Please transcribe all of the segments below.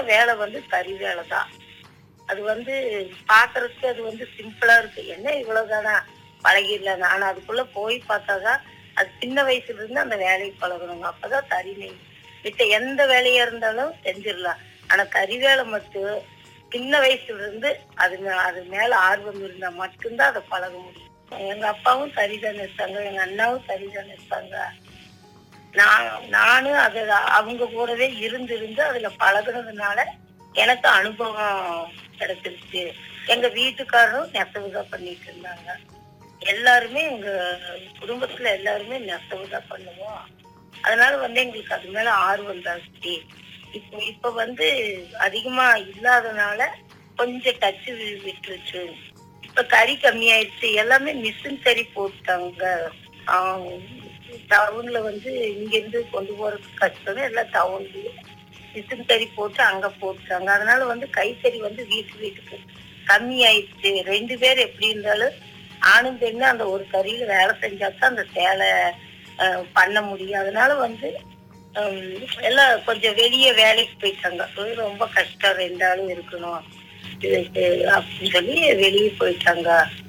வேலை வந்து தறி வேலை தான் அது வந்து பாக்குறதுக்கு அது வந்து சிம்பிளா இருக்கு என்ன இவ்வளவுதானா பழகிடலாம் ஆனா அதுக்குள்ள போய் பார்த்தாதான் அது சின்ன வயசுல இருந்து அந்த வேலையை பழகணுங்க அப்பதான் தறி நெய் மித்த எந்த வேலையா இருந்தாலும் செஞ்சிடலாம் ஆனா தறி வேலை மட்டும் சின்ன வயசுல இருந்து அது மே- அது மேல ஆர்வம் இருந்தா மட்டும்தான் அதை பழக முடியும் எங்க அப்பாவும் தறிதான் இருப்பாங்க எங்க அண்ணாவும் தறிதான் இருப்பாங்க நான் நானும் அது அவங்க கூடவே இருந்து இருந்து அதுல பழகுனதுனால எனக்கு அனுபவம் கிடைச்சிருச்சு எங்க வீட்டுக்காரரும் நெசவுதான் பண்ணிட்டு இருந்தாங்க எல்லாருமே எங்க குடும்பத்துல எல்லாருமே நெசவுதான் பண்ணுவோம் அதனால வந்து எங்களுக்கு அது மேல ஆர்வம் ஜாஸ்தி இப்போ இப்ப வந்து அதிகமா இல்லாதனால கொஞ்சம் டச்சு விட்டுருச்சு இப்ப கறி கம்மியாயிடுச்சு எல்லாமே மிஷின் கறி போட்டாங்க டவுன்ல வந்து இங்க இருந்து கொண்டு போறதுக்கு கஷ்டம் எல்லாம் டவுன்லயே மிஷின் கறி போட்டு அங்க போட்டாங்க அதனால வந்து கைத்தறி வந்து வீட்டு வீட்டுக்கு கம்மி ஆயிடுச்சு ரெண்டு பேர் எப்படி இருந்தாலும் ஆணும் பெண்ணும் அந்த ஒரு கறியில வேலை செஞ்சா தான் அந்த சேலை அஹ், பண்ண முடியும் அதனால வந்து ஹம், எல்லாம் கொஞ்சம் வெளியே வேலைக்கு போயிட்டாங்க அது ரொம்ப கஷ்டம் ரெண்டாலும் இருக்கணும் இதுக்கு அப்படின்னு சொல்லி வெளியே போயிட்டாங்க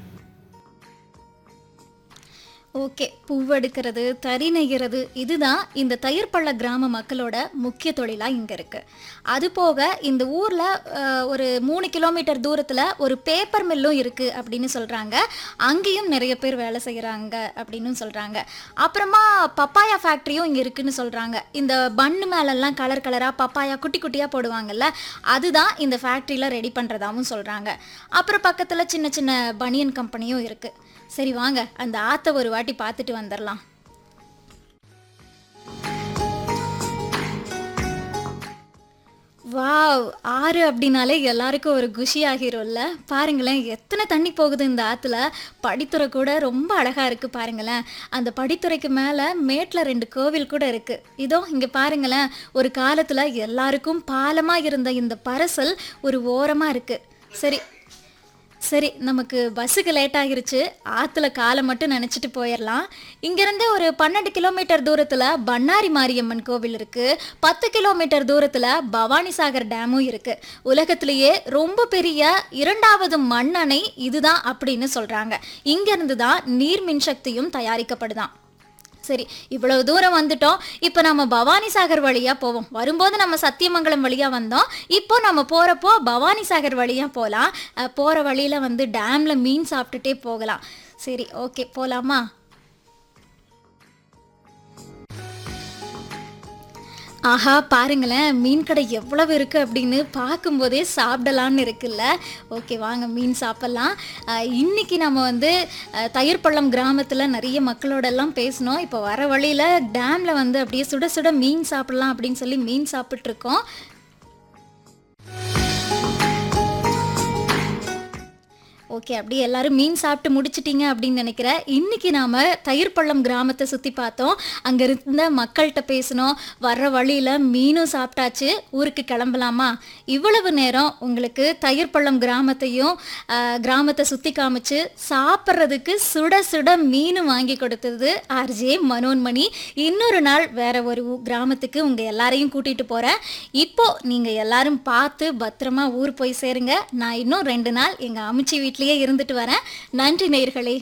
ஓகே பூவெடுக்கிறது தறி நெய்கிறது இதுதான் இந்த தயிர்பள்ள கிராம மக்களோட முக்கிய தொழிலாக இங்கே இருக்குது அது போக இந்த ஊரில் ஒரு மூணு கிலோமீட்டர் தூரத்தில் ஒரு பேப்பர் மில்லும் இருக்குது அப்படின்னு சொல்கிறாங்க அங்கேயும் நிறைய பேர் வேலை செய்கிறாங்க அப்படின்னு சொல்கிறாங்க அப்புறமா பப்பாயா ஃபேக்ட்ரியும் இங்கே இருக்குன்னு சொல்கிறாங்க இந்த பன்னு மேலெல்லாம் கலர் கலராக பப்பாயா குட்டி குட்டியாக போடுவாங்கல்ல அதுதான் இந்த ஃபேக்ட்ரியில் ரெடி பண்ணுறதாவும் சொல்கிறாங்க அப்புறம் பக்கத்தில் சின்ன சின்ன பனியன் கம்பெனியும் இருக்குது சரி வாங்க அந்த ஆத்த ஒரு வாட்டி பார்த்துட்டு வந்துடலாம் வாவ் ஆறு அப்படின்னாலே எல்லாருக்கும் ஒரு குஷி ஆகிரும்ல பாருங்களேன் எத்தனை தண்ணி போகுது இந்த ஆற்றுல படித்துறை கூட ரொம்ப அழகாக இருக்குது பாருங்களேன் அந்த படித்துறைக்கு மேலே மேட்டில் ரெண்டு கோவில் கூட இருக்குது இதோ இங்கே பாருங்களேன் ஒரு காலத்தில் எல்லாருக்கும் பாலமாக இருந்த இந்த பரசல் ஒரு ஓரமாக இருக்குது சரி சரி நமக்கு பஸ்ஸுக்கு லேட் ஆகிருச்சு ஆற்றுல காலை மட்டும் நினச்சிட்டு போயிடலாம் இங்கேருந்து ஒரு பன்னெண்டு கிலோமீட்டர் தூரத்தில் பண்ணாரி மாரியம்மன் கோவில் இருக்குது பத்து கிலோமீட்டர் தூரத்தில் பவானிசாகர் டேமும் இருக்குது உலகத்திலேயே ரொம்ப பெரிய இரண்டாவது மண்ணணை இதுதான் அப்படின்னு சொல்கிறாங்க இங்கேருந்து தான் நீர் மின்சக்தியும் தயாரிக்கப்படுதாம் சரி இவ்வளவு தூரம் வந்துட்டோம் இப்போ நம்ம பவானி சாகர் வழியா போவோம் வரும்போது நம்ம சத்தியமங்கலம் வழியா வந்தோம் இப்போ நம்ம போறப்போ பவானி சாகர் வழியா போகலாம் அஹ், போற வழியில வந்து டேம்ல மீன் சாப்பிட்டுட்டே போகலாம் சரி ஓகே போலாமா ஆஹா பாருங்களேன் மீன் கடை எவ்வளவு இருக்கு அப்படின்னு பார்க்கும்போதே சாப்பிடலான்னு இருக்குல்ல ஓகே வாங்க மீன் சாப்பிட்லாம் அஹ், இன்னைக்கு நம்ம வந்து அஹ், தயிர்பள்ளம் கிராமத்தில் நிறைய மக்களோட எல்லாம் பேசினோம் இப்போ வர வழியில் டேமில் வந்து அப்படியே சுட சுட மீன் சாப்பிடலாம் அப்படின்னு சொல்லி மீன் சாப்பிட்ருக்கோம் ஓகே அப்படியே எல்லாரும் மீன் சாப்பிட்டு முடிச்சிட்டீங்க அப்படின்னு நினைக்கிறேன் இன்னைக்கு நாம தயிர்பள்ளம் கிராமத்தை சுற்றி பார்த்தோம் அங்கே இருந்த மக்கள்கிட்ட பேசினோம் வர்ற வழியில் மீனும் சாப்பிட்டாச்சு ஊருக்கு கிளம்பலாமா இவ்வளவு நேரம் உங்களுக்கு தயிர்பள்ளம் கிராமத்தையும் ஆஹ், கிராமத்தை சுற்றி காமிச்சு சாப்பிட்றதுக்கு சுட சுட மீன் வாங்கி கொடுத்தது ஆர்ஜே மனோன்மணி இன்னொரு நாள் வேற ஒரு ஊ- கிராமத்துக்கு உங்கள் எல்லாரையும் கூட்டிகிட்டு போகிறேன் இப்போ நீங்கள் எல்லாரும் பார்த்து பத்திரமா ஊர் போய் சேருங்க நான் இன்னும் ரெண்டு நாள் எங்கள் அமிச்சி வீட்லேயே இருந்துட்டு வரேன் நன்றி நேயர்களே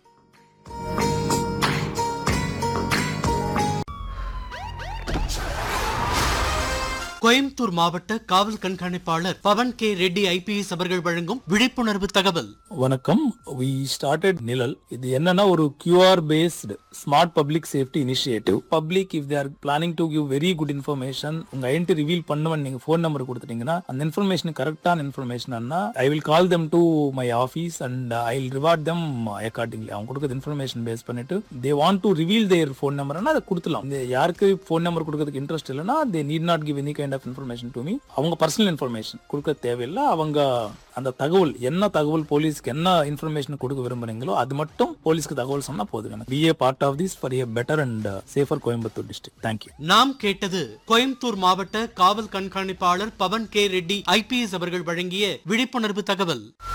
கோயம்புத்தூர் மாவட்ட காவல் கண்காணிப்பாளர் பவன் கே ரெட்டி ஐபிஎஸ் அவர்கள் வழங்கும் விழிப்புணர்வு தகவல் வணக்கம் வி ஸ்டார்டட் நிழல் இது என்னன்னா ஒரு QR based smart public safety initiative public if they're planning to give very good information உங்க ஐடென்டி ரிவீல் பண்ணுவன் நீங்க ஃபோன் நம்பர் கொடுத்துட்டீங்கன்னா அந்த இன்ஃபர்மேஷன் கரெக்டான information I will call them to my office and I will reward them accordingly அவங்க கொடுக்குற information base பண்ணிட்டு they want to reveal their phone நம்பர்னா அதை கொடுத்துலாம் இந்த யாருக்கு ஃபோன் நம்பர் கொடுக்கறதுக்கு இன்ட்ரெஸ்ட் இல்லைன்னா they need not give any kind of information to me அவங்க பர்சனல் இன்ஃபர்மேஷன் கொடுக்க தேவையில்லை அவங்க அந்த தகவல் என்ன தகவல் போலீஸ்க்கு என்ன இன்ஃபர்மேஷன் கொடுக்க விரும்புறீங்களோ அது மட்டும் போலீஸ்க்கு தகவல் சொன்னா போதும் எனக்கு be a part of this for a better and safer Coimbatore district thank you நாம் கேட்டது கோயம்புத்தூர் மாவட்ட காவல் கண்காணிப்பாளர் பவன் கே ரெட்டி ஐபிஎஸ் அவர்கள் வழங்கிய விழிப்புணர்வு தகவல்